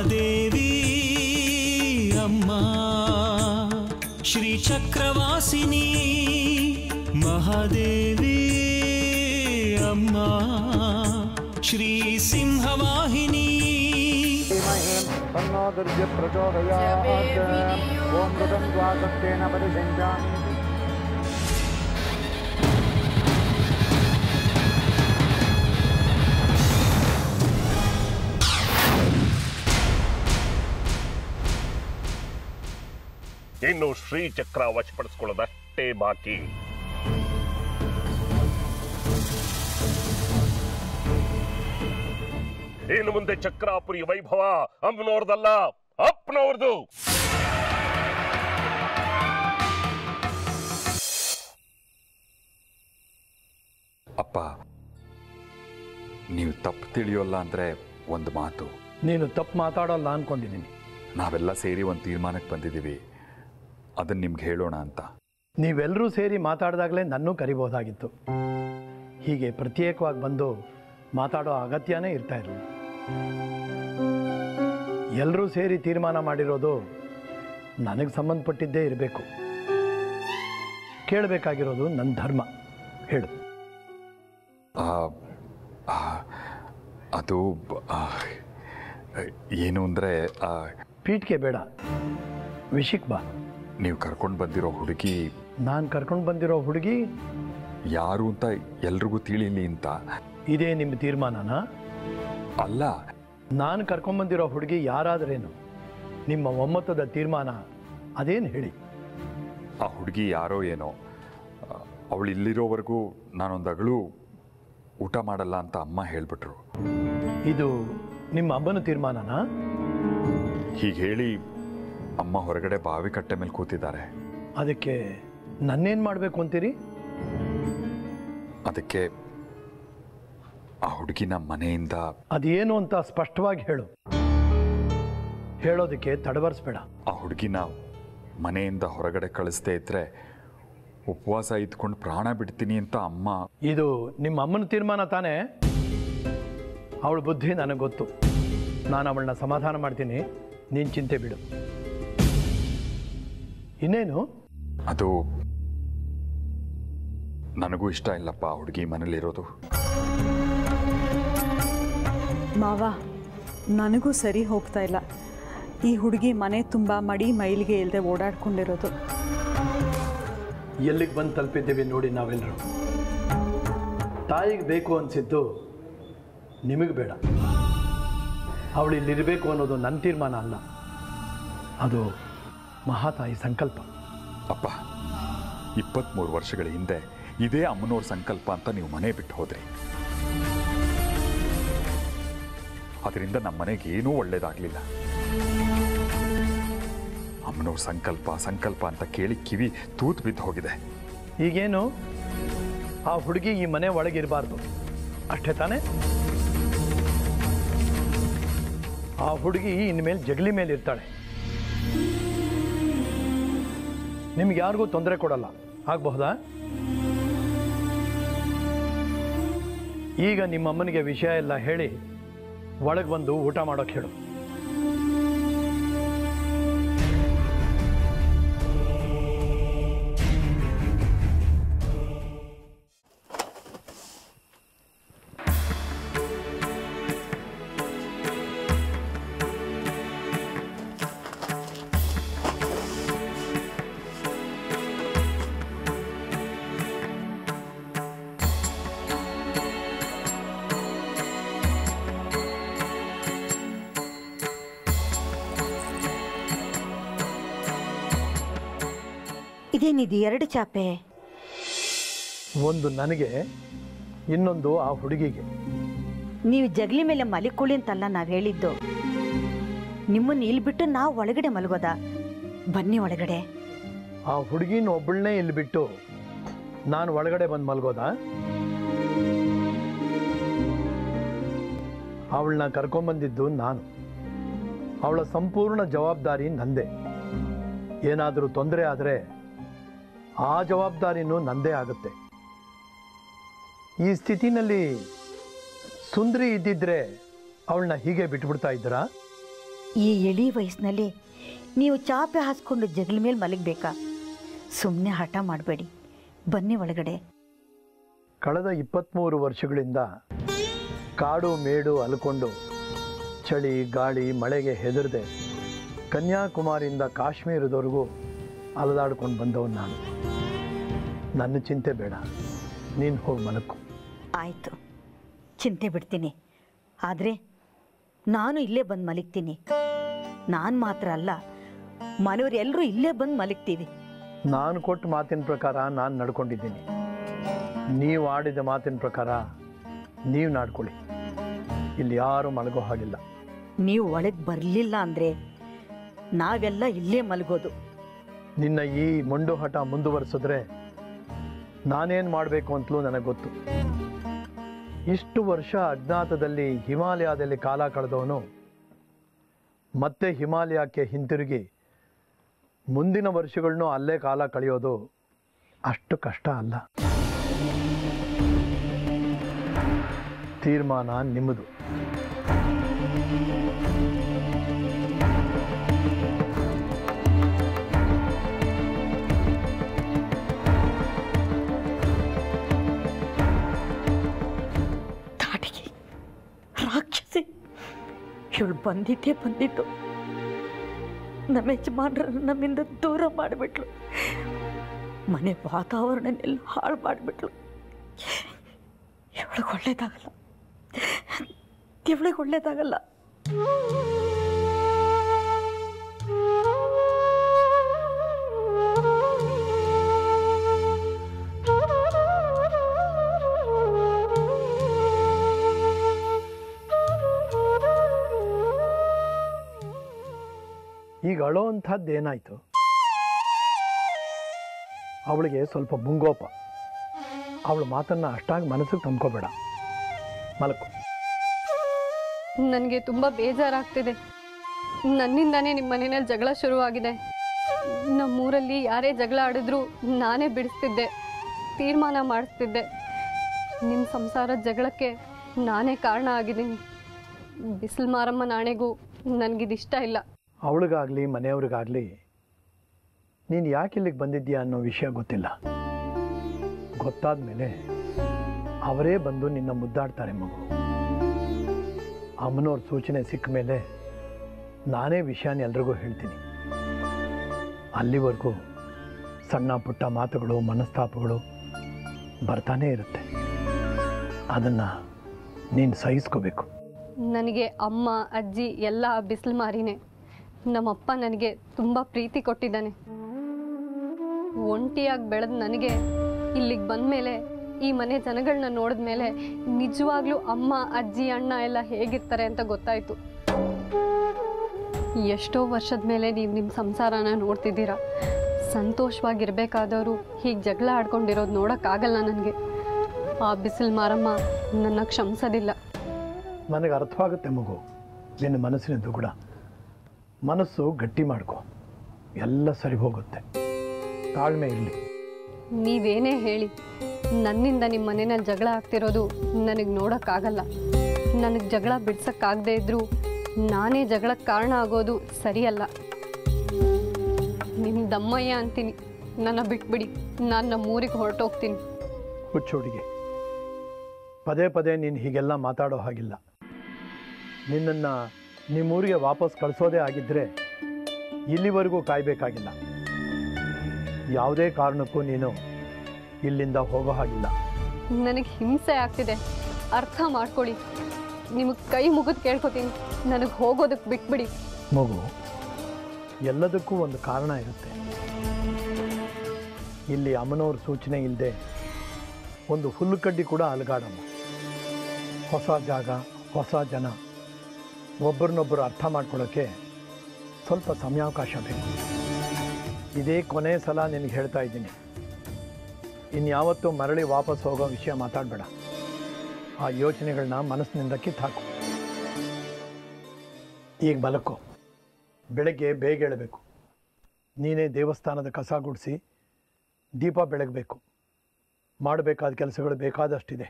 ಮಹಾದೇವಿ ಅಮ್ಮ ಶ್ರೀ ಚಕ್ರವಾಸಿನಿ ಮಹಾದೇವಿ ಅಮ್ಮ ಶ್ರೀ ಸಿಂಹವಾಹಿನಿ धीमहि तन्नो दुर्गे प्रचोदयात् ॐ मृतं द्वादत्तेन परिषिञ्चामि ಇನ್ನು ಶ್ರೀಚಕ್ರ ವಶಪಡಿಸ್ಕೊಳ್ಳೋದಷ್ಟೇ ಬಾಕಿ ಇನ್ನು ಮುಂದೆ ಚಕ್ರಾಪುರಿ ವೈಭವ ಅಮ್ಮನವ್ರದಲ್ಲ ಅಪ್ಪನವ್ರದು ಅಪ್ಪ ನೀವು ತಪ್ಪು ತಿಳಿಯೋಲ್ಲ ಅಂದರೆ ಒಂದು ಮಾತು ನೀನು ತಪ್ಪು ಮಾತಾಡೋಲ್ಲ ಅಂದ್ಕೊಂಡಿದ್ದೀನಿ ನಾವೆಲ್ಲ ಸೇರಿ ಒಂದು ತೀರ್ಮಾನಕ್ಕೆ ಬಂದಿದ್ದೀವಿ ಅದನ್ನು ನಿಮ್ಗೆ ಹೇಳೋಣ ಅಂತ ನೀವೆಲ್ಲರೂ ಸೇರಿ ಮಾತಾಡಿದಾಗಲೇ ನನ್ನೂ ಕರಿಬೋದಾಗಿತ್ತು ಹೀಗೆ ಪ್ರತ್ಯೇಕವಾಗಿ ಬಂದು ಮಾತಾಡೋ ಅಗತ್ಯನೇ ಇರ್ತಾ ಇರಲಿಲ್ಲ ಎಲ್ಲರೂ ಸೇರಿ ತೀರ್ಮಾನ ಮಾಡಿರೋದು ನನಗೆ ಸಂಬಂಧಪಟ್ಟಿದ್ದೇ ಇರಬೇಕು ಕೇಳಬೇಕಾಗಿರೋದು ನನ್ನ ಧರ್ಮ ಹೇಳು ಆ, ಆ, ಅದು ಆ, ಏನು ಅಂದರೆ ಪೀಠಿಗೆ ಬೇಡ ವಿಷಯಕ್ಕೆ ಬಾ ನೀವು ಕರ್ಕೊಂಡು ಬಂದಿರೋ ಹುಡುಗಿ ನಾನು ಕರ್ಕೊಂಡು ಬಂದಿರೋ ಹುಡುಗಿ ಯಾರು ಅಂತ ಎಲ್ರಿಗೂ ತಿಳಿಲಿ ಅಂತ ಇದೇ ನಿಮ್ಮ ತೀರ್ಮಾನನಾ ಅಲ್ಲ ನಾನು ಕರ್ಕೊಂಬಂದಿರೋ ಹುಡುಗಿ ಯಾರಾದ್ರೇನು ನಿಮ್ಮ ಒಮ್ಮತದ ತೀರ್ಮಾನ ಅದೇನು ಹೇಳಿ ಆ ಹುಡುಗಿ ಯಾರೋ ಏನೋ ಅವಳು ಇಲ್ಲಿರೋವರೆಗೂ ನಾನೊಂದು ಅಗಳು ಊಟ ಮಾಡಲ್ಲ ಅಂತ ಅಮ್ಮ ಹೇಳಿಬಿಟ್ರು ಇದು ನಿಮ್ಮ ಅಮ್ಮನ ತೀರ್ಮಾನನಾ ಹೀಗೆ ಹೇಳಿ ಅಮ್ಮ ಹೊರಗಡೆ ಬಾವಿ ಕಟ್ಟೆ ಮೇಲೆ ಕೂತಿದ್ದಾರೆ ಅದಕ್ಕೆ ನನ್ನೇನು ಮಾಡಬೇಕು ಅಂತೀರಿ ಅದಕ್ಕೆ ಆ ಹುಡುಗಿನ ಮನೆಯಿಂದ ಅದೇನು ಅಂತ ಸ್ಪಷ್ಟವಾಗಿ ಹೇಳು ಹೇಳೋದಕ್ಕೆ ತಡವರಿಸ್ಬೇಡ ಆ ಹುಡುಗಿನ ಮನೆಯಿಂದ ಹೊರಗಡೆ ಕಳಿಸ್ದೇ ಇದ್ರೆ ಉಪವಾಸ ಇದ್ಕೊಂಡು ಪ್ರಾಣ ಬಿಡ್ತೀನಿ ಅಂತ ಅಮ್ಮ ಇದು ನಿಮ್ಮ ಅಮ್ಮನ ತೀರ್ಮಾನ ತಾನೇ ಅವಳ ಬುದ್ಧಿ ನನಗೆ ಗೊತ್ತು ನಾನು ಅವಳನ್ನ ಸಮಾಧಾನ ಮಾಡ್ತೀನಿ ನೀನು ಚಿಂತೆ ಬಿಡು ಇನ್ನೇನು ಅದು ನನಗೂ ಇಷ್ಟ ಇಲ್ಲಪ್ಪ ಆ ಹುಡುಗಿ ಮನೇಲಿರೋದು ಮಾವ ನನಗೂ ಸರಿ ಹೋಗ್ತಾ ಇಲ್ಲ ಈ ಹುಡುಗಿ ಮನೆ ತುಂಬ ಮಡಿ ಮೈಲಿಗೆ ಇಲ್ಲದೆ ಓಡಾಡ್ಕೊಂಡಿರೋದು ಎಲ್ಲಿಗೆ ಬಂದು ತಲುಪಿದ್ದೀವಿ ನೋಡಿ ನಾವೆಲ್ಲರೂ ತಾಯಿಗೆ ಬೇಕು ಅನಿಸಿದ್ದು ನಿಮಗೆ ಬೇಡ ಅವಳು ಇಲ್ಲಿರಬೇಕು ಅನ್ನೋದು ನನ್ನ ತೀರ್ಮಾನ ಅಲ್ಲ ಅದು ಮಹಾತಾಯಿ ಸಂಕಲ್ಪ ಅಪ್ಪ ಇಪ್ಪತ್ತ್ಮೂರು ವರ್ಷಗಳ ಹಿಂದೆ ಇದೇ ಅಮ್ಮನವ್ರ ಸಂಕಲ್ಪ ಅಂತ ನೀವು ಮನೆ ಬಿಟ್ಟು ಹೋದ್ರಿ ಅದರಿಂದ ನಮ್ಮ ಮನೆಗೆ ಏನೂ ಒಳ್ಳೇದಾಗಲಿಲ್ಲ ಅಮ್ಮನವ್ರ ಸಂಕಲ್ಪ ಸಂಕಲ್ಪ ಅಂತ ಕೇಳಿ ಕಿವಿ ತೂತು ಬಿದ್ದು ಹೋಗಿದೆ ಈಗೇನು ಆ ಹುಡುಗಿ ಈ ಮನೆ ಒಳಗಿರಬಾರ್ದು ಅಷ್ಟೇ ತಾನೇ ಆ ಹುಡುಗಿ ಇನ್ಮೇಲೆ ಜಗಲಿ ಮೇಲೆ ಇರ್ತಾಳೆ ನಿಮ್ಗೆ ಯಾರಿಗೂ ತೊಂದರೆ ಕೊಡಲ್ಲ ಆಗಬಹುದಾ ಈಗ ನಿಮ್ಮಮ್ಮನಿಗೆ ವಿಷಯ ಎಲ್ಲ ಹೇಳಿ ಒಳಗೆ ಬಂದು ಊಟ ಮಾಡೋಕೆ ಹೇಳು ಇದೇನಿದು ಎರಡು ಚಾಪೆ ಒಂದು ನನಗೆ ಇನ್ನೊಂದು ಆ ಹುಡುಗಿಗೆ ನೀವು ಜಗಲಿ ಮೇಲೆ ಮಲಿಕೊಳ್ಳಿ ಅಂತಲ್ಲ ನಾವು ಹೇಳಿದ್ದು ನಿಮ್ಮನ್ನು ಇಲ್ಲಿ ಬಿಟ್ಟು ನಾವು ಒಳಗಡೆ ಮಲಗೋದಾ ಬನ್ನಿ ಒಳಗಡೆ ಆ ಹುಡುಗಿನ ಒಬ್ಬಳನ್ನೇ ಇಲ್ಲಿ ಬಿಟ್ಟು ನಾನು ಒಳಗಡೆ ಬಂದು ಮಲ್ಗೋದಾ ಅವಳನ್ನ ಕರ್ಕೊಂಬಂದಿದ್ದು ನಾನು ಅವಳ ಸಂಪೂರ್ಣ ಜವಾಬ್ದಾರಿ ನಂದೇ ಏನಾದರೂ ತೊಂದರೆ ಆದರೆ ಆ ಜವಾಬ್ದಾರಿನೂ ನಂದೇ ಆಗುತ್ತೆ ಈ ಸ್ಥಿತಿನಲ್ಲಿ ಸುಂದರಿ ಇದ್ದಿದ್ರೆ ಅವಳನ್ನ ಹೀಗೆ ಬಿಟ್ಬಿಡ್ತಾ ಇದ್ದೀರಾ ಈ ಎಳಿ ವಯಸ್ಸಿನಲ್ಲಿ ನೀವು ಚಾಪೆ ಹಾಸ್ಕೊಂಡು ಜಗಲ ಮೇಲೆ ಮಲಗಬೇಕಾ ಸುಮ್ಮನೆ ಹಠ ಮಾಡಬೇಡಿ ಬನ್ನಿ ಒಳಗಡೆ ಕಳೆದ ಇಪ್ಪತ್ತ್ಮೂರು ವರ್ಷಗಳಿಂದ ಕಾಡು ಮೇಡು ಅಲ್ಕೊಂಡು ಚಳಿ ಗಾಳಿ ಮಳೆಗೆ ಹೆದರದೆ ಕನ್ಯಾಕುಮಾರಿಯಿಂದ ಕಾಶ್ಮೀರದವರೆಗೂ ಅಲದಾಡ್ಕೊಂಡು ಬಂದವನು ನಾನು ನನ್ನ ಚಿಂತೆ ಬೇಡ ನೀನು ಹೋಗಿ ಮಲಕ್ಕು ಆಯಿತು ಚಿಂತೆ ಬಿಡ್ತೀನಿ ಆದರೆ ನಾನು ಇಲ್ಲೇ ಬಂದು ಮಲಗ್ತೀನಿ ನಾನು ಮಾತ್ರ ಅಲ್ಲ ಮನೆಯವರೆಲ್ಲರೂ ಇಲ್ಲೇ ಬಂದು ಮಲಗ್ತೀವಿ ನಾನು ಕೊಟ್ಟ ಮಾತಿನ ಪ್ರಕಾರ ನಾನು ನಡ್ಕೊಂಡಿದ್ದೀನಿ ನೀವು ಆಡಿದ ಮಾತಿನ ಪ್ರಕಾರ ನೀವು ನಾಡ್ಕೊಳ್ಳಿ ಇಲ್ಲಿ ಯಾರು ಮಲಗೋ ಹಾಗಿಲ್ಲ ನೀವು ಒಳಗೆ ಬರಲಿಲ್ಲ ಅಂದರೆ ನಾವೆಲ್ಲ ಇಲ್ಲೇ ಮಲಗೋದು ನಿನ್ನ ಈ ಮೊಂಡು ಹಠ ಮುಂದುವರಿಸಿದ್ರೆ ನಾನೇನು ಮಾಡಬೇಕು ಅಂತಲೂ ನನಗೆ ಗೊತ್ತು ಇಷ್ಟು ವರ್ಷ ಅಜ್ಞಾತದಲ್ಲಿ ಹಿಮಾಲಯದಲ್ಲಿ ಕಾಲ ಕಳೆದವನು ಮತ್ತೆ ಹಿಮಾಲಯಕ್ಕೆ ಹಿಂತಿರುಗಿ ಮುಂದಿನ ವರ್ಷಗಳನ್ನೂ ಅಲ್ಲೇ ಕಾಲ ಕಳೆಯೋದು ಅಷ್ಟು ಕಷ್ಟ ಅಲ್ಲ ತೀರ್ಮಾನ ನಿಮ್ಮದು ತಾಟಿಗೆ ರಾಕ್ಷಸಿ ಇವಳು ಬಂದಿದ್ದೇ ಬಂದಿತ್ತು ನಮ್ಮ ಯಜಮಾನ್ರನ್ನ ನಮ್ಮಿಂದ ದೂರ ಮಾಡಿಬಿಟ್ಲು ಮನೆ ವಾತಾವರಣನೆಲ್ಲ ಹಾಳು ಮಾಡಿಬಿಟ್ಲು ಇವಳಿಗೆ ಒಳ್ಳೇದಾಗಲ್ಲ ಇವಳಿಗೆ ಒಳ್ಳೇದಾಗಲ್ಲ ಈಗ ಅಳೋ ಅಂಥದ್ದು ಏನಾಯಿತು ಅವಳಿಗೆ ಸ್ವಲ್ಪ ಮುಂಗೋಪ ಅವಳ ಮಾತನ್ನು ಅಷ್ಟಾಗಿ ಮನಸ್ಸಿಗೆ ತಂದ್ಕೋಬೇಡ ಮಲಕು ನನಗೆ ತುಂಬ ಬೇಜಾರಾಗ್ತಿದೆ ನನ್ನಿಂದಾನೇ ನಿಮ್ಮ ಮನೆಯಲ್ಲಿ ಜಗಳ ಶುರುವಾಗಿದೆ ನಮ್ಮೂರಲ್ಲಿ ಯಾರೇ ಜಗಳ ಆಡಿದ್ರು ನಾನೇ ಬಿಡಿಸ್ತಿದ್ದೆ ತೀರ್ಮಾನ ಮಾಡಿಸ್ತಿದ್ದೆ ನಿಮ್ಮ ಸಂಸಾರದ ಜಗಳಕ್ಕೆ ನಾನೇ ಕಾರಣ ಆಗಿದ್ದೀನಿ ಬಿಸಿಲು ಮಾರಮ್ಮ ನಾಣೆಗೂ ನನಗಿದಿಷ್ಟ ಇಲ್ಲ ಅವಳಿಗಾಗಲಿ ಮನೆಯವ್ರಿಗಾಗಲಿ ನೀನು ಯಾಕೆ ಇಲ್ಲಿಗೆ ಬಂದಿದ್ದೀಯಾ ಅನ್ನೋ ವಿಷಯ ಗೊತ್ತಿಲ್ಲ ಗೊತ್ತಾದ ಮೇಲೆ ಅವರೇ ಬಂದು ನಿನ್ನ ಮುದ್ದಾಡ್ತಾರೆ ಮಗು ಅಮ್ಮನವ್ರ ಸೂಚನೆ ಸಿಕ್ಕ ಮೇಲೆ ನಾನೇ ವಿಷಯನ ಎಲ್ರಿಗೂ ಹೇಳ್ತೀನಿ ಅಲ್ಲಿವರೆಗೂ ಸಣ್ಣ ಪುಟ್ಟ ಮಾತುಗಳು ಮನಸ್ತಾಪಗಳು ಬರ್ತಾನೇ ಇರುತ್ತೆ ಅದನ್ನು ನೀನು ಸಹಿಸ್ಕೋಬೇಕು ನನಗೆ ಅಮ್ಮ ಅಜ್ಜಿ ಎಲ್ಲ ಬಿಸಿಲು ಮಾರಿನೇ ನಮ್ಮಪ್ಪ ನನಗೆ ತುಂಬ ಪ್ರೀತಿ ಕೊಟ್ಟಿದ್ದಾನೆ ಒಂಟಿಯಾಗಿ ಬೆಳೆದ ನನಗೆ ಇಲ್ಲಿಗೆ ಬಂದಮೇಲೆ ಈ ಮನೆ ಜನಗಳನ್ನ ನೋಡಿದ ಮೇಲೆ ನಿಜವಾಗ್ಲೂ ಅಮ್ಮ ಅಜ್ಜಿ ಅಣ್ಣ ಎಲ್ಲ ಹೇಗಿರ್ತಾರೆ ಅಂತ ಗೊತ್ತಾಯಿತು ಎಷ್ಟೋ ವರ್ಷದ ಮೇಲೆ ನೀವು ನಿಮ್ಮ ಸಂಸಾರನ ನೋಡ್ತಿದ್ದೀರಾ ಸಂತೋಷವಾಗಿರ್ಬೇಕಾದವರು ಹೀಗೆ ಜಗಳ ಆಡ್ಕೊಂಡಿರೋದು ನೋಡೋಕ್ಕಾಗಲ್ಲ ನನಗೆ ಆ ಬಿಸಿಲು ಮಾರಮ್ಮ ನನ್ನ ಕ್ಷಮಿಸೋದಿಲ್ಲ ನನಗೆ ಅರ್ಥವಾಗುತ್ತೆ ಮಗು ನಿನ್ನ ಮನಸ್ಸಿನ ದುಗುಡ ಮನಸ್ಸು ಗಟ್ಟಿ ಮಾಡ್ಕೊ ಎಲ್ಲ ಸರಿ ಹೋಗುತ್ತೆ ತಾಳ್ಮೆ ಇರಲಿ ನೀವೇನೇ ಹೇಳಿ ನನ್ನಿಂದ ನಿಮ್ಮ ಮನೆಯಲ್ಲಿ ಜಗಳ ಆಗ್ತಿರೋದು ನನಗೆ ನೋಡೋಕ್ಕಾಗಲ್ಲ ನನಗೆ ಜಗಳ ಬಿಡ್ಸೋಕ್ಕಾಗದೇ ಇದ್ರೂ ನಾನೇ ಜಗಳಕ್ಕೆ ಕಾರಣ ಆಗೋದು ಸರಿಯಲ್ಲ ನಿಮ್ಮ ದಮ್ಮಯ್ಯ ಅಂತೀನಿ ನನ್ನ ಬಿಟ್ಬಿಡಿ ನಾನು ನಮ್ಮ ಊರಿಗೆ ಹೊರಟೋಗ್ತೀನಿ ಹುಚ್ಚು ಹುಡುಗಿ ಪದೇ ಪದೇ ನೀನು ಹೀಗೆಲ್ಲ ಮಾತಾಡೋ ಹಾಗಿಲ್ಲ ನಿನ್ನನ್ನು ನಿಮ್ಮೂರಿಗೆ ವಾಪಸ್ ಕಳಿಸೋದೇ ಆಗಿದ್ದರೆ ಇಲ್ಲಿವರೆಗೂ ಕಾಯಬೇಕಾಗಿಲ್ಲ ಯಾವುದೇ ಕಾರಣಕ್ಕೂ ನೀನು ಇಲ್ಲಿಂದ ಹೋಗೋ ಹಾಗಿಲ್ಲ ನನಗೆ ಹಿಂಸೆ ಆಗ್ತಿದೆ ಅರ್ಥ ಮಾಡ್ಕೊಳ್ಳಿ ನಿಮಗೆ ಕೈ ಮುಗಿದು ಕೇಳ್ಕೊತೀನಿ ನನಗೆ ಹೋಗೋದಕ್ಕೆ ಬಿಟ್ಬಿಡಿ ಮಗು ಎಲ್ಲದಕ್ಕೂ ಒಂದು ಕಾರಣ ಇರುತ್ತೆ ಇಲ್ಲಿ ಅಮ್ಮನವ್ರ ಸೂಚನೆ ಇಲ್ಲದೆ ಒಂದು ಹುಲ್ಲು ಕಡ್ಡಿ ಕೂಡ ಅಲಗಾಡಮ್ಮ ಹೊಸ ಜಾಗ ಹೊಸ ಜನ ಒಬ್ಬರನ್ನೊಬ್ಬರು ಅರ್ಥ ಮಾಡ್ಕೊಳ್ಳೋಕ್ಕೆ ಸ್ವಲ್ಪ ಸಮಯಾವಕಾಶ ಬೇಕು ಇದೇ ಕೊನೆ ಸಲ ನಿನಗೆ ಹೇಳ್ತಾ ಇದ್ದೀನಿ ಇನ್ಯಾವತ್ತೂ ಮರಳಿ ವಾಪಸ್ ಹೋಗೋ ವಿಷಯ ಮಾತಾಡಬೇಡ ಆ ಯೋಚನೆಗಳನ್ನ ಮನಸ್ಸಿನಿಂದ ಕಿತ್ತಾಕು ಈಗ ಮಲಕ್ಕೋ ಬೆಳಗ್ಗೆ ಬೇಗ ಏಳಬೇಕು ನೀನೇ ದೇವಸ್ಥಾನದ ಕಸ ಗುಡಿಸಿ ದೀಪ ಬೆಳಗಬೇಕು ಮಾಡಬೇಕಾದ ಕೆಲಸಗಳು ಬೇಕಾದಷ್ಟಿದೆ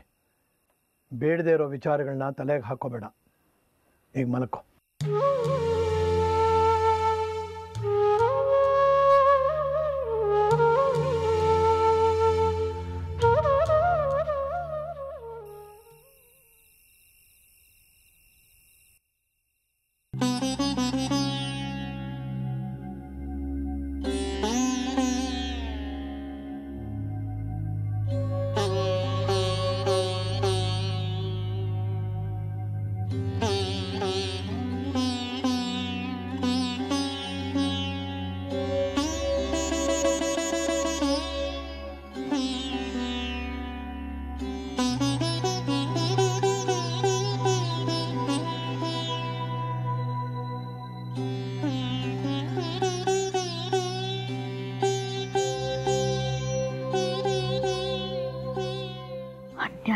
ಬೇಡದೇ ಇರೋ ವಿಚಾರಗಳನ್ನ ತಲೆಗೆ ಹಾಕೋಬೇಡ ಈಗ ಮಲಕ್ಕೋ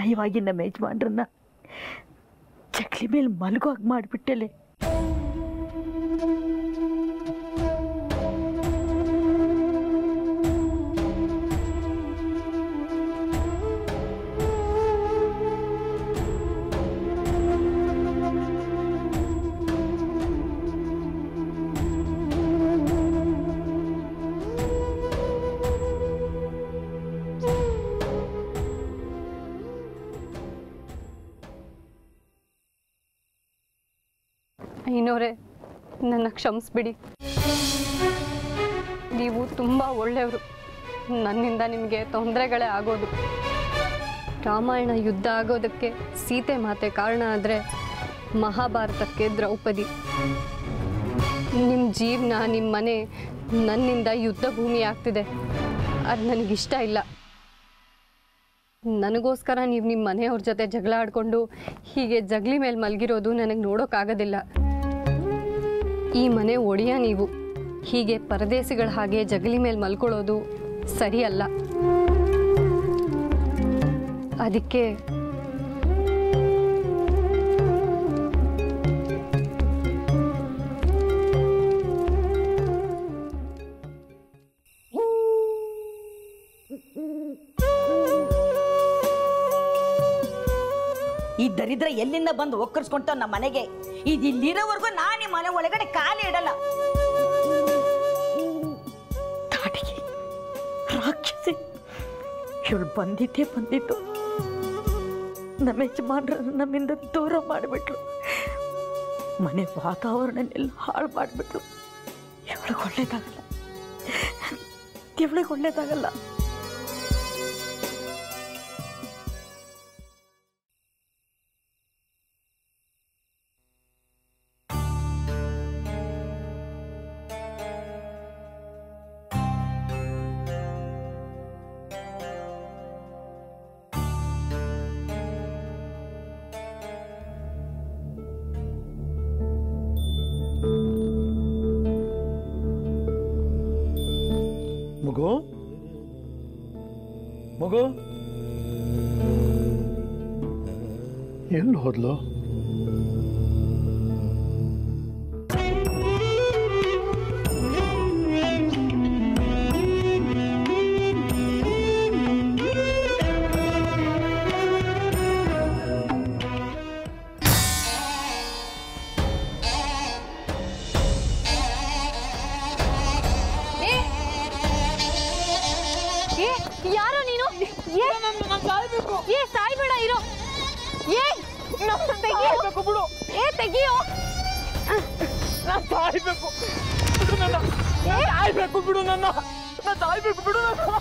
ಅನ್ಯಾಯವಾಗಿ ನಮ್ಮ ಯಜಮಾನ್ರನ್ನ ಚಕ್ಲಿ ಮೇಲೆ ಮಲಗೋ ಹಾಗೆ ಮಾಡಿಬಿಟ್ಟೆಲೆ ಐನೋರೆ ನನ್ನ ಕ್ಷಮಿಸ್ಬಿಡಿ ನೀವು ತುಂಬ ಒಳ್ಳೆಯವರು ನನ್ನಿಂದ ನಿಮಗೆ ತೊಂದರೆಗಳೇ ಆಗೋದು ರಾಮಾಯಣ ಯುದ್ಧ ಆಗೋದಕ್ಕೆ ಸೀತೆ ಮಾತೆ ಕಾರಣ ಆದರೆ ಮಹಾಭಾರತಕ್ಕೆ ದ್ರೌಪದಿ ನಿಮ್ಮ ಜೀವನ ನಿಮ್ಮ ಮನೆ ನನ್ನಿಂದ ಯುದ್ಧ ಭೂಮಿ ಆಗ್ತಿದೆ ಅದು ನನಗಿಷ್ಟ ಇಲ್ಲ ನನಗೋಸ್ಕರ ನೀವು ನಿಮ್ಮ ಮನೆಯವ್ರ ಜೊತೆ ಜಗಳ ಆಡ್ಕೊಂಡು ಹೀಗೆ ಜಗಲಿ ಮೇಲೆ ಮಲಗಿರೋದು ನನಗೆ ನೋಡೋಕ್ಕಾಗೋದಿಲ್ಲ ಈ ಮನೆ ಒಡೆಯ ನೀವು ಹೀಗೆ ಪರದೇಸಿಗಳ ಹಾಗೆ ಜಗಲಿ ಮೇಲೆ ಮಲ್ಕೊಳ್ಳೋದು ಸರಿಯಲ್ಲ ಅದಕ್ಕೆ ಈ ದರಿದ್ರ ಎಲ್ಲಿಂದ ಬಂದು ಒಕ್ಕರ್ಸ್ಕೊಂತ ನಮ್ಮ ಮನೆಗೆ ಇದು ಇಲ್ಲಿರೋವರೆಗೂ ನಾನು ಈ ಮನೆ ಒಳಗಡೆ ಕಾಲಿ ಇಡಲ್ಲ ತಾಟಿಗೆ ರಾಕ್ಷಸಿ ಇವಳು ಬಂದಿದ್ದೇ ಬಂದಿತ್ತು ನಮ್ಮ ಯಜಮಾನ್ರ ನಮ್ಮಿಂದ ದೂರ ಮಾಡಿಬಿಟ್ಲು ಮನೆ ವಾತಾವರಣನೆಲ್ಲ ಹಾಳು ಮಾಡಿಬಿಟ್ಲು ಇವಳಿಗೆ ಒಳ್ಳೇದಾಗಲ್ಲ ಇವಳಿಗೆ ಒಳ್ಳೇದಾಗಲ್ಲ ಮಗು ಮಗು ಎಲ್ಲಿ ಹೋದ್ಲು ಏ ಯಾರೋ ನೀನು ಏ ಏ ಸಾಯ್ಬೇಡ ಇರೋ ಏ ತೆಗಿಯೋ ಬಿಡು ಏ ತೆಗಿಯೋ ಸಾಯ್ಬೇಕು ಬಿಡು ನನ್ನ ಸಾಯ್ಬೇಕು ಬಿಡು ನನ್ನ ನಾ ಸಾಯ್ಬೇಕು ಬಿಡು ನನ್ನ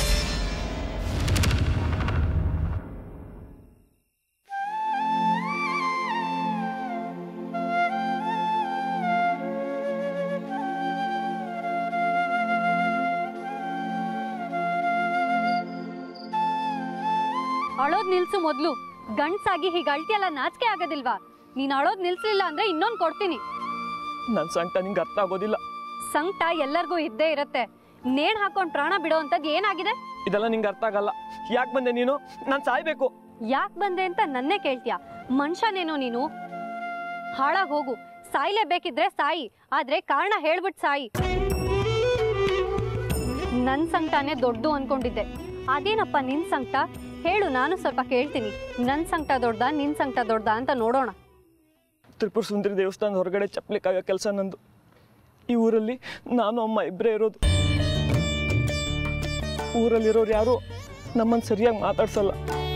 ಅಳೋದ್ ನಿಲ್ಸು ಮೊದ್ಲು ಗಂಡ್ಸಾಗಿ ಹೀಗೆ ಅಳ್ತಿಯಲ್ಲ ನಾಚಿಕೆ ಆಗೋದಿಲ್ವಾ ನೀನ್ ಅಳೋದ್ ನಿಲ್ಸ್ಲಿಲ್ಲ ಅಂದ್ರೆ ಇನ್ನೊಂದ್ ಕೊಡ್ತೀನಿ ನನ್ನ ಸಂಕಟ ನಿಂಗೆ ಅರ್ಥ ಆಗೋದಿಲ್ಲ ಸಂಕಟ ಎಲ್ಲರಿಗೂ ಇದ್ದೇ ಇರತ್ತೆ ನೇಣ್ ಹಾಕೊಂಡ್ ಪ್ರಾಣ ಬಿಡೋ ಅಂತದ್ ಏನಾಗಿದೆ ಇದೆಲ್ಲ ನಿಂಗೆ ಅರ್ಥ ಆಗಲ್ಲ ಯಾಕೆ ಬಂದೆ ನೀನು ನಾನು ಸಾಯ್ಬೇಕು ಯಾಕ್ ಬಂದೆ ಅಂತ ನನ್ನೇ ಕೇಳ್ತೀಯ ಮನುಷ್ಯನೇನೋ ನೀನು ಹಾಳಾಗ್ ಹೋಗು ಸಾಯ್ಲೇಬೇಕಿದ್ರೆ ಸಾಯಿ ಆದ್ರೆ ಕಾರಣ ಹೇಳ್ಬಿಟ್ ಸಾಯಿ ನನ್ ಸಂಕಟನೇ ದೊಡ್ಡದು ಅನ್ಕೊಂಡಿದ್ದೆ ಅದೇನಪ್ಪ ನಿನ್ ಸಂಕಟ ಹೇಳು ನಾನು ಸ್ವಲ್ಪ ಕೇಳ್ತೀನಿ ನನ್ ಸಂಕಟ ದೊಡ್ಡ ನಿನ್ ಸಂಕಟ ದೊಡ್ಡ ಅಂತ ನೋಡೋಣ ತ್ರಿಪುರ ಸುಂದರಿ ದೇವಸ್ಥಾನದ ಹೊರಗಡೆ ಚಪ್ಪಲಿ ಕಾಯೋ ಕೆಲಸ ನಂದು ಈ ಊರಲ್ಲಿ ನಾನು ಅಮ್ಮ ಇಬ್ಬರೇ ಇರೋದು ಊರಲ್ಲಿರೋರು ಯಾರು ನಮ್ಮನ್ನು ಸರಿಯಾಗಿ ಮಾತಾಡ್ಸಲ್ಲ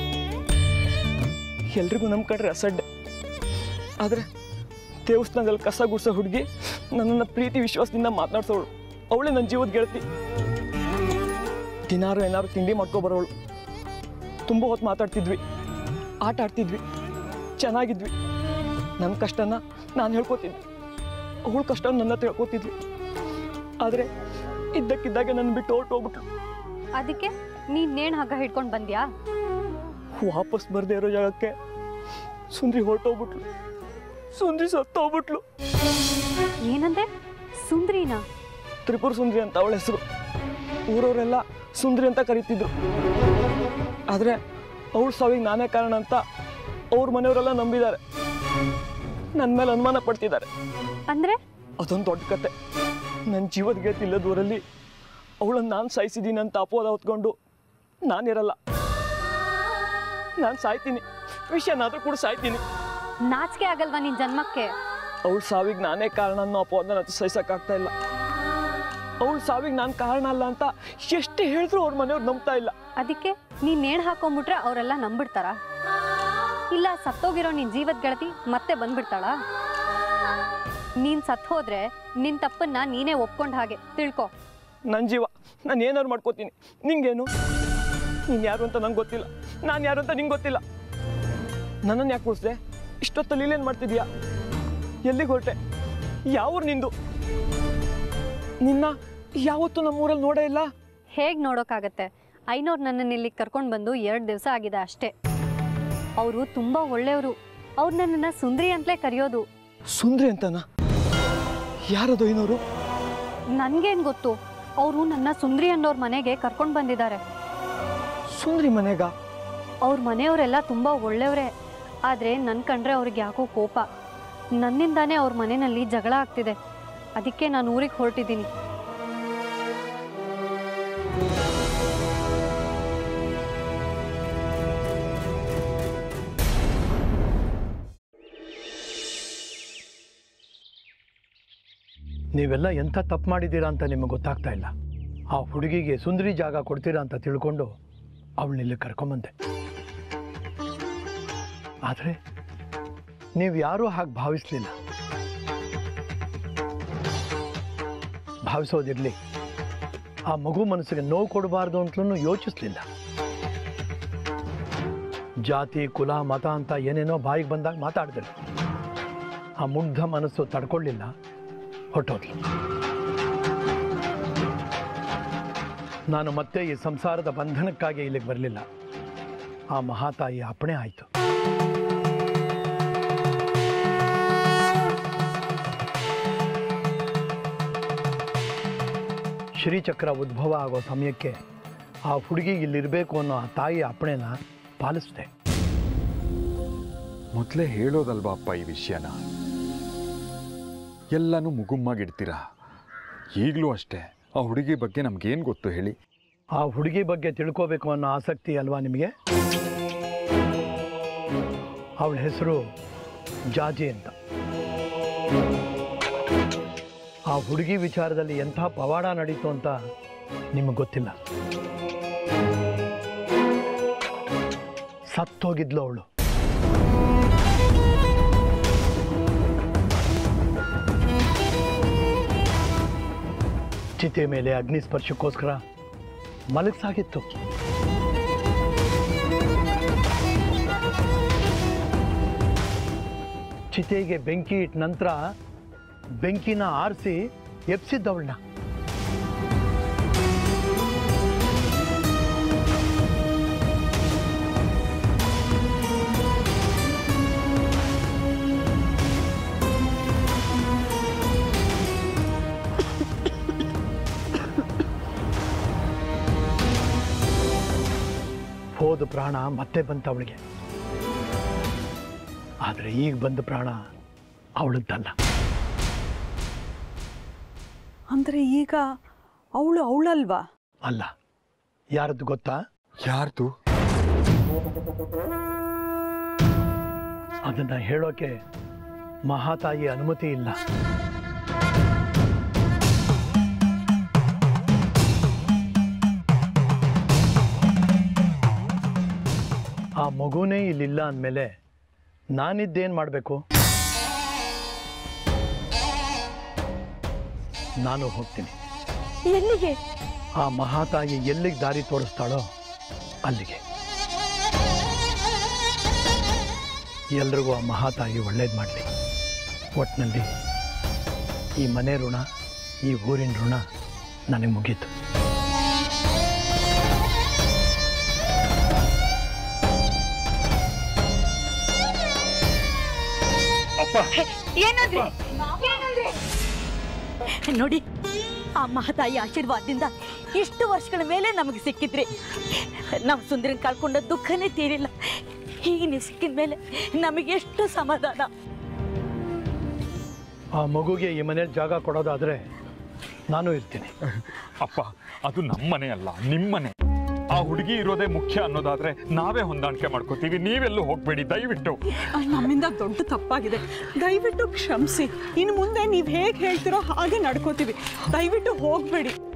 ಎಲ್ರಿಗೂ ನಮ್ಮ ಕಡೆ ಅಸಡ್ಡೆ ಆದರೆ ದೇವಸ್ಥಾನದಲ್ಲಿ ಕಸ ಗುಡ್ಸೋ ಹುಡುಗಿ ನನ್ನನ್ನು ಪ್ರೀತಿ ವಿಶ್ವಾಸದಿಂದ ಮಾತನಾಡ್ಸೋಳು ಅವಳೇ ನನ್ನ ಜೀವದ ಗೆಳತಿ ದಿನಾರು ಏನಾರು ತಿಂಡಿ ಮಾಡ್ಕೊ ಬರೋಳು ತುಂಬ ಹೊತ್ತು ಮಾತಾಡ್ತಿದ್ವಿ ಆಟ ಆಡ್ತಿದ್ವಿ ಚೆನ್ನಾಗಿದ್ವಿ ನನ್ನ ಕಷ್ಟನ ನಾನು ಹೇಳ್ಕೊತಿದ್ದೆ ಅವಳ ಕಷ್ಟ ನನ್ನ ಹತ್ರ ಹೇಳ್ಕೊತಿದ್ವಿ ಆದರೆ ಇದ್ದಕ್ಕಿದ್ದಾಗೆ ನನ್ನ ಬಿಟ್ಟು ಹೊರ್ಟು ಹೋಗ್ಬಿಟ್ಲು ಅದಕ್ಕೆ ನೀನ್ ನೇಣ್ ಹಗ್ಗ ಹಿಡ್ಕೊಂಡ್ ಬಂದ್ಯಾ ವಾಪಸ್ ಬರದೇ ಇರೋ ಜಾಗಕ್ಕೆ ಸುಂದ್ರಿ ಹೊರಟೋಗ್ಬಿಟ್ಲು ಸುಂದ್ರಿ ಸತ್ತೋಗ್ಬಿಟ್ಲು ಏನಂದೆ ಸುಂದ್ರಿನಾ ತ್ರಿಪುರ ಸುಂದ್ರಿ ಅಂತ ಅವಳ ಹೆಸರು ಊರವರೆಲ್ಲ ಸುಂದ್ರಿ ಅಂತ ಕರೀತಿದ್ರು ಆದರೆ ಅವಳ ಸಾವಿಗೆ ನಾನೇ ಕಾರಣ ಅಂತ ಅವ್ರ ಮನೆಯವರೆಲ್ಲ ನಂಬಿದ್ದಾರೆ ನನ್ನ ಮೇಲೆ ಅನುಮಾನ ಪಡ್ತಿದ್ದಾರೆ ಅಂದರೆ ಅದೊಂದು ದೊಡ್ಡ ಕತೆ ನನ್ನ ಜೀವದ ಗೆಳತಿ ಇಲ್ಲದೂರಲ್ಲಿ ಅವಳನ್ನು ನಾನು ಸಾಯಿಸಿದ್ದೀನಿ ಅಂತ ಅಪೋದ ಹೊತ್ಕೊಂಡು ನಾನಿರಲ್ಲ ನಾನು ಸಾಯ್ತೀನಿ ವಿಷಯನಾದ್ರೂ ಕೂಡ ಸಾಯ್ತೀನಿ ನಾಚಿಕೆ ಆಗಲ್ವಾ ನಿನ್ನ ಜನ್ಮಕ್ಕೆ ಅವಳ ಸಾವಿಗೆ ನಾನೇ ಕಾರಣ ಅನ್ನೋ ಅಪವಾದನ ಅದು ಸಹಿಸಕ್ಕಾಗ್ತಾ ಇಲ್ಲ ಅವಳ ಸಾವಿಗೆ ನಾನು ಕಾರಣ ಅಲ್ಲ ಅಂತ ಎಷ್ಟು ಹೇಳಿದ್ರು ಅವ್ರ ಮನೆಯವ್ರು ನಂಬ್ತಾ ಇಲ್ಲ ಅದಕ್ಕೆ ನೀನು ನೇಣು ಹಾಕೊಂಬಿಟ್ರೆ ಅವರೆಲ್ಲ ನಂಬಿಡ್ತಾರ ಇಲ್ಲ ಸತ್ತೋಗಿರೋ ನಿನ್ನ ಜೀವದ ಗೆಳತಿ ಮತ್ತೆ ಬಂದ್ಬಿಡ್ತಾಳ ನೀನು ಸತ್ತು ಹೋದ್ರೆ ನಿನ್ನ ತಪ್ಪನ್ನ ನೀನೇ ಒಪ್ಕೊಂಡ ಹಾಗೆ ತಿಳ್ಕೊ ನನ್ನ ಜೀವ ನಾನು ಏನಾದ್ರು ಮಾಡ್ಕೋತೀನಿ ನಿಂಗೇನು ನೀನು ಯಾರು ಅಂತ ನಂಗೆ ಗೊತ್ತಿಲ್ಲ ನಾನು ಯಾರು ಅಂತ ನಿಂಗೆ ಗೊತ್ತಿಲ್ಲ ನನ್ನನ್ನು ಯಾಕೆ ಉಳಿಸ್ದೆ ಇಷ್ಟೊತ್ತಲ್ಲಿ ಇಲ್ಲೇನು ಮಾಡ್ತಿದ್ಯಾ ಎಲ್ಲಿಗೆ ಹೊರಟೆ ಯಾವೂರು ನಿಂದು ನಿನ್ನ ಯಾವತ್ತೂ ನಮ್ಮೂರಲ್ಲಿ ನೋಡೇ ಇಲ್ಲ ಹೇಗೆ ನೋಡೋಕ್ಕಾಗತ್ತೆ ಐನೋರು ನನ್ನನ್ನು ಇಲ್ಲಿಗೆ ಕರ್ಕೊಂಡು ಬಂದು ಎರಡು ದಿವಸ ಆಗಿದೆ ಅಷ್ಟೇ ಅವರು ತುಂಬ ಒಳ್ಳೆಯವರು ಅವ್ರು ನನ್ನನ್ನು ಸುಂದ್ರಿ ಅಂತಲೇ ಕರೆಯೋದು ಸುಂದ್ರಿ ಅಂತನ ಯಾರದು ಐನೋರು ನನಗೇನು ಗೊತ್ತು ಅವರು ನನ್ನ ಸುಂದ್ರಿ ಅನ್ನೋರ್ ಮನೆಗೆ ಕರ್ಕೊಂಡು ಬಂದಿದ್ದಾರೆ ಸುಂದ್ರಿ ಮನೆಗ ಅವ್ರ ಮನೆಯವರೆಲ್ಲ ತುಂಬ ಒಳ್ಳೆಯವರೇ ಆದರೆ ನನ್ನ ಕಂಡ್ರೆ ಅವ್ರಿಗೆ ಯಾಕೋ ಕೋಪ ನನ್ನಿಂದಾನೇ ಅವ್ರ ಮನೆಯಲ್ಲಿ ಜಗಳ ಆಗ್ತಿದೆ ಅದಕ್ಕೆ ನಾನು ಊರಿಗೆ ಹೊರಟಿದ್ದೀನಿ ನೀವೆಲ್ಲ ಎಂಥ ತಪ್ಪು ಮಾಡಿದ್ದೀರಾ ಅಂತ ನಿಮಗೆ ಗೊತ್ತಾಗ್ತಾ ಇಲ್ಲ ಆ ಹುಡುಗಿಗೆ ಸುಂದರಿ ಜಾಗ ಕೊಡ್ತೀರಾ ಅಂತ ತಿಳ್ಕೊಂಡು ಅವಳನ್ನಿಲ್ಲಿ ಕರ್ಕೊಂಬಂದೆ ಆದರೆ ನೀವು ಯಾರೂ ಹಾಗೆ ಭಾವಿಸ್ಲಿಲ್ಲ ಭಾವಿಸೋದಿರಲಿ ಆ ಮಗು ಮನಸ್ಸಿಗೆ ನೋವು ಕೊಡಬಾರ್ದು ಅಂತಲೂ ಯೋಚಿಸ್ಲಿಲ್ಲ ಜಾತಿ ಕುಲ ಮತ ಅಂತ ಏನೇನೋ ಬಾಯಿಗೆ ಬಂದಾಗ ಮಾತಾಡಿದ್ರು ಆ ಮುಗ್ಧ ಮನಸ್ಸು ತಡ್ಕೊಳ್ಳಿಲ್ಲ ಹೊಟ್ಟೋದ್ಲು ನಾನು ಮತ್ತೆ ಈ ಸಂಸಾರದ ಬಂಧನಕ್ಕಾಗಿ ಇಲ್ಲಿಗೆ ಬರಲಿಲ್ಲ ಆ ಮಹಾತಾಯಿ ಅಪ್ಪಣೆ ಆಯಿತು ಶ್ರೀಚಕ್ರ ಉದ್ಭವ ಆಗೋ ಸಮಯಕ್ಕೆ ಆ ಹುಡುಗಿ ಇಲ್ಲಿರಬೇಕು ಅನ್ನೋ ಆ ತಾಯಿ ಅಪ್ಪಣೆನ ಪಾಲಿಸಿದೆ ಮೊದಲೇ ಹೇಳೋದಲ್ವಾ ಅಪ್ಪ ಈ ವಿಷಯನ ಎಲ್ಲನೂ ಮುಗುಮ್ಮಾಗಿಡ್ತೀರಾ ಈಗಲೂ ಅಷ್ಟೇ ಆ ಹುಡುಗಿ ಬಗ್ಗೆ ನಮ್ಗೇನು ಗೊತ್ತು ಹೇಳಿ ಆ ಹುಡುಗಿ ಬಗ್ಗೆ ತಿಳ್ಕೋಬೇಕು ಅನ್ನೋ ಆಸಕ್ತಿ ಅಲ್ವಾ ನಿಮಗೆ ಅವಳ ಹೆಸರು ಜಾಜಿ ಅಂತ ಆ ಹುಡುಗಿ ವಿಚಾರದಲ್ಲಿ ಎಂಥ ಪವಾಡ ನಡೀತು ಅಂತ ನಿಮಗೆ ಗೊತ್ತಿಲ್ಲ ಸತ್ತೋಗಿದ್ಲು ಅವಳು ಚಿತೆ ಮೇಲೆ ಅಗ್ನಿ ಸ್ಪರ್ಶಕ್ಕೋಸ್ಕರ ಮಲಗಿಸಾಗಿತ್ತು ಚಿತೆಗೆ ಬೆಂಕಿ ಇಟ್ಟ ನಂತರ ಬೆಂಕಿನ ಆರಿಸಿ ಎಪ್ಸಿದ್ದವಳನ್ನ ಹೋದ ಪ್ರಾಣ ಮತ್ತೆ ಬಂತ ಅವಳಿಗೆ ಆದರೆ ಈಗ ಬಂದ ಪ್ರಾಣ ಅವಳದ್ದಲ್ಲ ಅಂದರೆ ಈಗ ಅವಳು ಅವಳಲ್ವಾ ಅಲ್ಲ ಯಾರದ್ದು ಗೊತ್ತಾ ಯಾರ್ದು ಅದನ್ನ ಹೇಳೋಕೆ ಮಹಾತಾಯಿ ಅನುಮತಿ ಇಲ್ಲ ಆ ಮಗುನೇ ಇಲ್ಲಿಲ್ಲ ಅಂದಮೇಲೆ ನಾನಿದ್ದೇನು ಮಾಡಬೇಕು ನಾನು ಹೋಗ್ತೀನಿ ಎಲ್ಲಿಗೆ ಆ ಮಹಾತಾಯಿ ಎಲ್ಲಿಗೆ ದಾರಿ ತೋರಿಸ್ತಾಳೋ ಅಲ್ಲಿಗೆ ಎಲ್ರಿಗೂ ಆ ಮಹಾತಾಯಿ ಒಳ್ಳೇದು ಮಾಡಲಿ ಒಟ್ಟಿನಲ್ಲಿ ಈ ಮನೆ ಋಣ ಈ ಊರಿನ ಋಣ ನನಗೆ ಮುಗೀತು ಏನಂದ್ರೆ ನೋಡಿ ಆ ಮಹತಾಯಿ ಆಶೀರ್ವಾದದಿಂದ ಇಷ್ಟು ವರ್ಷಗಳ ಮೇಲೆ ನಮಗೆ ಸಿಕ್ಕಿದ್ರಿ ನಮ್ಮ ಸುಂದರನ್ ಕಳ್ಕೊಂಡ ದುಃಖನೇ ತೀರಿಲ್ಲ ಈಗ ನೀವು ಸಿಕ್ಕಿದ ಮೇಲೆ ನಮಗೆ ಎಷ್ಟು ಸಮಾಧಾನ ಆ ಮಗುಗೆ ಈ ಮನೇಲಿ ಜಾಗ ಕೊಡೋದಾದರೆ ನಾನು ಇರ್ತೀನಿ ಅಪ್ಪ ಅದು ನಮ್ಮನೆ ಅಲ್ಲ ನಿಮ್ಮನೆ ಆ ಹುಡುಗಿ ಇರೋದೇ ಮುಖ್ಯ ಅನ್ನೋದಾದ್ರೆ ನಾವೇ ಹೊಂದಾಣಿಕೆ ಮಾಡ್ಕೋತೀವಿ ನೀವೆಲ್ಲೂ ಹೋಗ್ಬೇಡಿ ದಯವಿಟ್ಟು ಅಹ್, ನಮ್ಮಿಂದ ದೊಡ್ಡ ತಪ್ಪಾಗಿದೆ ದಯವಿಟ್ಟು ಕ್ಷಮಿಸಿ ಇನ್ನು ಮುಂದೆ ನೀವು ಹೇಗೆ ಹೇಳ್ತಿರೋ ಹಾಗೆ ನಡ್ಕೋತೀವಿ ದಯವಿಟ್ಟು ಹೋಗಬೇಡಿ